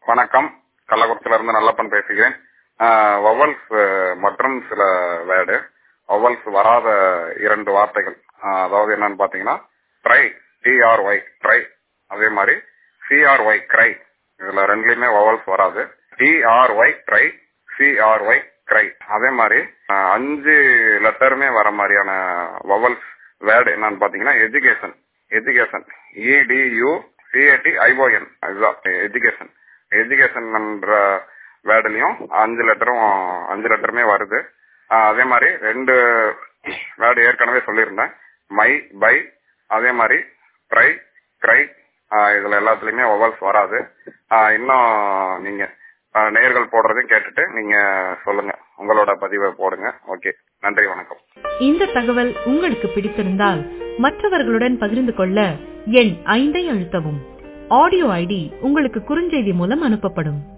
வணக்கம் கள்ளக்குறிச்சியில இருந்து நல்லப்பன் பேசுகிறேன் வவல்ஸ் மற்றும் சில வேர்டு வவல்ஸ் வராத இரண்டு வார்த்தைகள் ஆஹ் அதாவது என்னன்னு பாத்தீங்கன்னா ட்ரை டிஆர்ஒய் ட்ரை அதே மாதிரி சிஆர்ஒய் கிரை இதுல ரெண்டுலயுமே வவல்ஸ் வராது டிஆர்ஒய் ட்ரை சிஆர்ஒய் கிரை அதே மாதிரி ஆஹ் அஞ்சு லெட்டருமே வர மாதிரியான வவல்ஸ் வேர்டு என்னன்னு பாத்தீங்கன்னா education education E D U C A T I O N இதுதான் எஜுகேஷன் எஜுகேஷன் என்ற வேர்டுலயும் அஞ்சு லெட்டரும் அஞ்சு லெட்டருமே வருது ஆஹ் அதே மாதிரி ரெண்டு வேர்டு ஏற்கனவே சொல்லியிருந்தேன் மை பை அதே மாதிரி ட்ரை கிரை இதுல எல்லாத்துலயுமே ஒவல்ஸ் வராது ஆஹ் இன்னும் நீங்க ஆஹ் நேர்கள் போடுறதையும் கேட்டுட்டு நீங்க சொல்லுங்க உங்களோட பதிவை போடுங்க ஓகே நன்றி வணக்கம் இந்த தகவல் உங்களுக்கு பிடித்திருந்தால் மற்றவர்களுடன் பகிர்ந்து கொள்ள எண் ஐந்தை அழுத்தவும் ஆடியோ ஐடி உங்களுக்கு குறுஞ்செய்தி மூலம் அனுப்பப்படும்